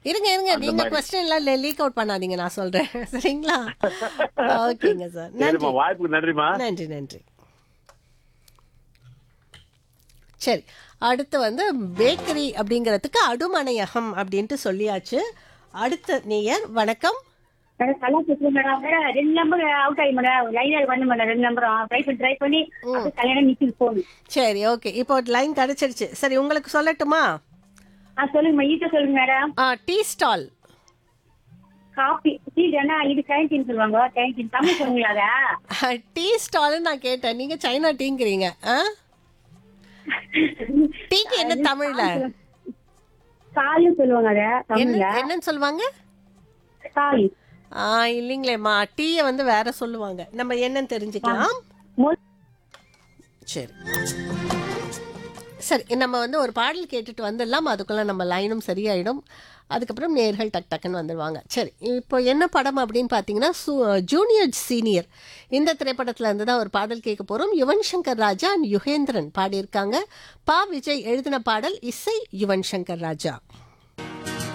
இருங்க இருங்க அந்த நீங்க மாதிரி. கொஸ்டின் எல்லாம் லீக் அவுட் பண்ணாதீங்க நான் சொல்றேன் சரிங்களா ஓகேங்க சார் நன்றி சரிம்மா வாய்ப்புக்கு நன்றிம்மா நன்றி நன்றி சரி அடுத்து வந்து பேக்கரி அப்படிங்கிறதுக்கு அடுமனையகம் அப்படின்ட்டு சொல்லியாச்சு அடுத்த நேயர் வணக்கம் மேடம் நல்லா பேசுறேன் மேடம் மேடம் ரெண்டு நம்பர் அவுட் ஆகி மேடம் லைனர் பண்ண மேடம் ரெண்டு நம்பரும் ட்ரை பண்ணி ட்ரை பண்ணி அது கல்யாணம் நிக்குது போன் சரி ஓகே இப்போ லைன் கிடைச்சிருச்சு சரி உங்களுக்கு சொல்லட்டுமா ஆ சொல்லுங்க மேடம் ஈஸியா சொல்லுங்க மேடம் ஆ டீ ஸ்டால் காபி டீ தானே இது கேன்டீன் சொல்லுவாங்க கேன்டீன் தமிழ் சொல்லுங்களா அத டீ ஸ்டால்னு நான் கேட்டேன் நீங்க சைனா டீங்கிறீங்க ஆ டீக்கு என்ன தமிழ்ல காலு சொல்லுவாங்க அத என்ன தமிழ்ல என்னன்னு சொல்லுவாங்க காலி ஆ இல்லைங்களேம்மா டீயை வந்து வேற சொல்லுவாங்க நம்ம என்னன்னு தெரிஞ்சுக்கலாம் சரி சரி நம்ம வந்து ஒரு பாடல் கேட்டுட்டு வந்துடலாம் அதுக்குள்ள நம்ம லைனும் சரியாயிடும் அதுக்கப்புறம் நேர்கள் டக் டக்குன்னு வந்துடுவாங்க சரி இப்போ என்ன படம் அப்படின்னு பார்த்தீங்கன்னா சு ஜூனியர் சீனியர் இந்த திரைப்படத்தில் இருந்து தான் ஒரு பாடல் கேட்க போகிறோம் யுவன் சங்கர் ராஜா அண்ட் யுகேந்திரன் பாடியிருக்காங்க பா விஜய் எழுதின பாடல் இசை யுவன் சங்கர் ராஜா